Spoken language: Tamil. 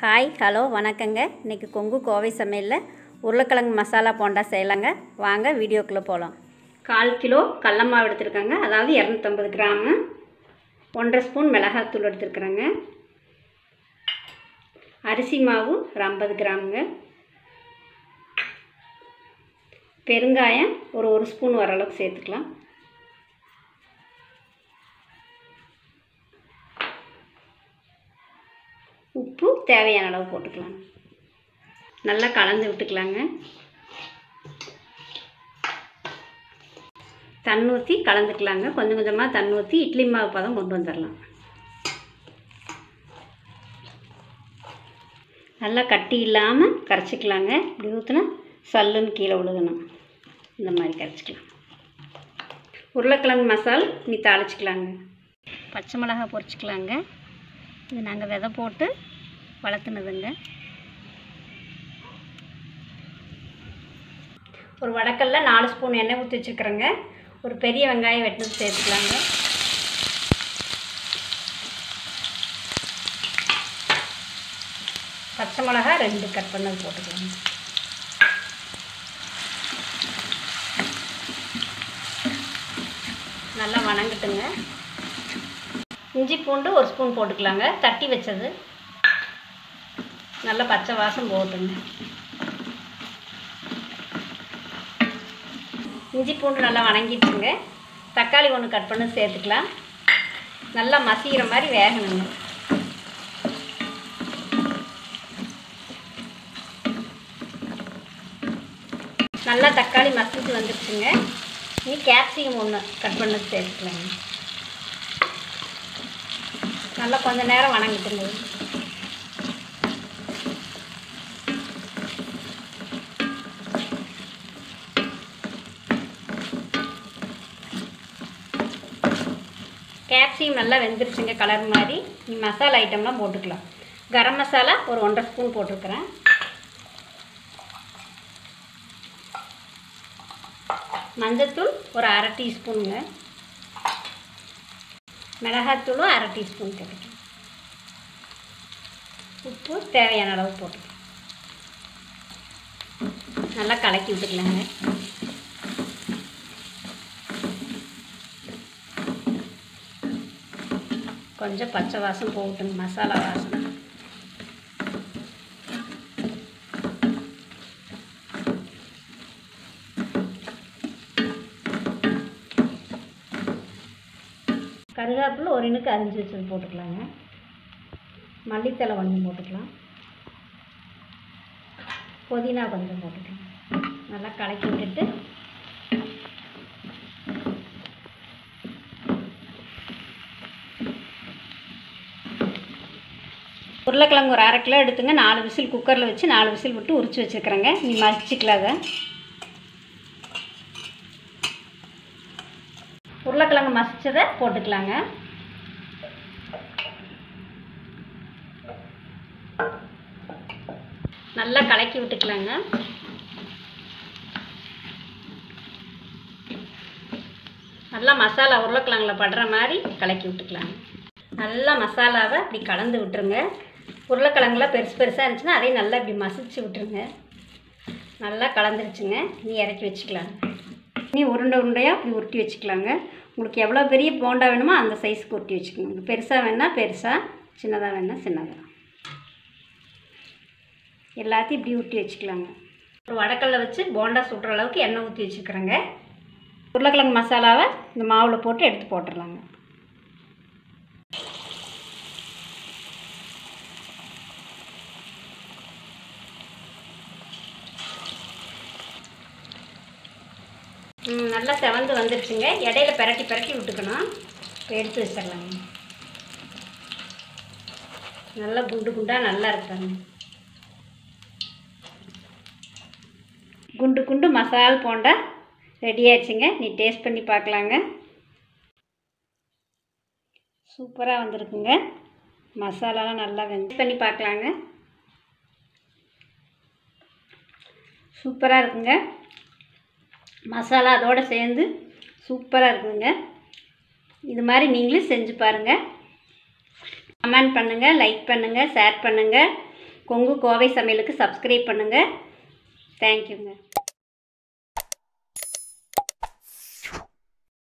ஹாய் ஹலோ வணக்கங்க இன்றைக்கி கொங்கு கோவை சமையலில் உருளைக்கிழங்கு மசாலா போண்டா செய்யலாங்க வாங்க வீடியோக்குள்ளே போகலாம் கால் கிலோ கடல மாவு எடுத்துருக்காங்க அதாவது இரநூத்தம்பது கிராமு ஒன்றரை ஸ்பூன் மிளகாத்தூள் எடுத்துருக்குறேங்க அரிசி மாவு ஒரு ஐம்பது கிராமுங்க பெருங்காயம் ஒரு ஒரு ஸ்பூன் வர அளவுக்கு சேர்த்துக்கலாம் உப்பு தேவையான அளவு போட்டுக்கலாம் நல்லா கலந்து விட்டுக்கலாங்க தண்ணி ஊற்றி கலந்துக்கலாங்க கொஞ்சம் கொஞ்சமாக தண்ணி ஊற்றி இட்லி மாவு பதம் கொண்டு வந்துடலாம் நல்லா கட்டி இல்லாமல் கரைச்சிக்கலாங்க இப்படி ஊற்றினா சல்லுன்னு கீழே விழுகணும் இந்த மாதிரி கரைச்சிக்கலாம் உருளைக்கிழங்கு மசால் நீ தாளிச்சிக்கலாங்க பச்சை மிளகாய் பொரிச்சிக்கலாங்க இது நாங்கள் விதை போட்டு வளர்த்துனதுங்க ஒரு வடக்கல்ல நாலு ஸ்பூன் எண்ணெய் ஊற்றி வச்சுருக்குறேங்க ஒரு பெரிய வெங்காயம் வெட்டினது சேர்த்துக்கலாங்க பச்சை மிளகா ரெண்டு கட் பண்ணது போட்டுக்கலாங்க நல்லா வணங்கட்டுங்க இஞ்சி பூண்டு ஒரு ஸ்பூன் போட்டுக்கலாங்க தட்டி வச்சது நல்லா பச்சை வாசம் போட்டுங்க இஞ்சி பூண்டு நல்லா வணங்கிடுச்சுங்க தக்காளி ஒன்று கட் பண்ணி சேர்த்துக்கலாம் நல்லா மசிகிற மாதிரி வேகணுங்க நல்லா தக்காளி மசிச்சு வந்துடுச்சுங்க நீ கேப்சிகம் ஒன்று கட் பண்ணி சேர்த்துக்கலாங்க நல்லா கொஞ்ச நேரம் வணங்கிட்டுங்க கேப்சிகம் நல்லா வெந்துருச்சுங்க கலர் மாதிரி நீ மசாலா ஐட்டம்லாம் போட்டுக்கலாம் கரம் மசாலா ஒரு ஒன்றரை ஸ்பூன் போட்டிருக்கிறேன் மஞ்சத்தூள் ஒரு அரை டீஸ்பூனுங்க மிளகாத்தூளும் அரை டீஸ்பூன் போட்டுக்கலாம் உப்பு தேவையான அளவு போட்டுக்கலாம் நல்லா கலக்கி விட்டுக்கலாங்க கொஞ்சம் பச்சை வாசம் போகட்டுங்க மசாலா வாசம் கருவேப்பிலை ஒரு இனுக்கு அரிஞ்சு வச்சது போட்டுக்கலாங்க மல்லித்தலை கொஞ்சம் போட்டுக்கலாம் புதினா கொஞ்சம் போட்டுக்கலாம் நல்லா கலக்கி விட்டுட்டு உருளைக்கிழங்கு ஒரு அரை கிலோ எடுத்துங்க நாலு விசில் குக்கரில் வச்சு நாலு விசில் விட்டு உரிச்சு வச்சுருக்குறேங்க நீ மசிச்சிக்கலாம் அதை உருளைக்கிழங்கு மசிச்சதை போட்டுக்கலாங்க நல்லா கலக்கி விட்டுக்கலாங்க நல்லா மசாலா உருளைக்கிழங்குல படுற மாதிரி கலக்கி விட்டுக்கலாங்க நல்லா மசாலாவை இப்படி கலந்து விட்டுருங்க உருளைக்கிழங்குலாம் பெருசு பெருசாக இருந்துச்சுன்னா அதையும் நல்லா இப்படி மசிச்சு விட்டுருங்க நல்லா கலந்துருச்சுங்க நீ இறக்கி வச்சுக்கலாங்க நீ உருண்டை உருண்டையாக இப்படி உருட்டி வச்சுக்கலாங்க உங்களுக்கு எவ்வளோ பெரிய போண்டா வேணுமோ அந்த சைஸுக்கு உருட்டி வச்சுக்கோங்க பெருசாக வேணால் பெருசாக சின்னதாக வேணால் சின்னதாக எல்லாத்தையும் இப்படி உருட்டி வச்சுக்கலாங்க ஒரு வடக்கல்ல வச்சு போண்டா சுடுற அளவுக்கு எண்ணெய் ஊற்றி வச்சுக்கிறேங்க உருளைக்கிழங்கு மசாலாவை இந்த மாவில் போட்டு எடுத்து போட்டுடலாங்க ம், நல்லா செவந்து வந்துருச்சுங்க இடையில பிரட்டி பிரட்டி விட்டுக்கணும் இப்போ எடுத்து வச்சிடலாங்க நல்லா குண்டு குண்டாக நல்லா இருக்காங்க குண்டு குண்டு மசால் போண்டா ரெடி ஆயிடுச்சுங்க நீ டேஸ்ட் பண்ணி பார்க்கலாங்க சூப்பராக வந்திருக்குங்க மசாலாலாம் நல்லா வெந்து பண்ணி பார்க்கலாங்க சூப்பராக இருக்குங்க மசாலா அதோடு சேர்ந்து சூப்பராக இருக்குதுங்க இது மாதிரி நீங்களும் செஞ்சு பாருங்கள் கமெண்ட் பண்ணுங்கள் லைக் பண்ணுங்கள் ஷேர் பண்ணுங்கள் கொங்கு கோவை சமையலுக்கு சப்ஸ்கிரைப் பண்ணுங்கள் தேங்க்யூங்க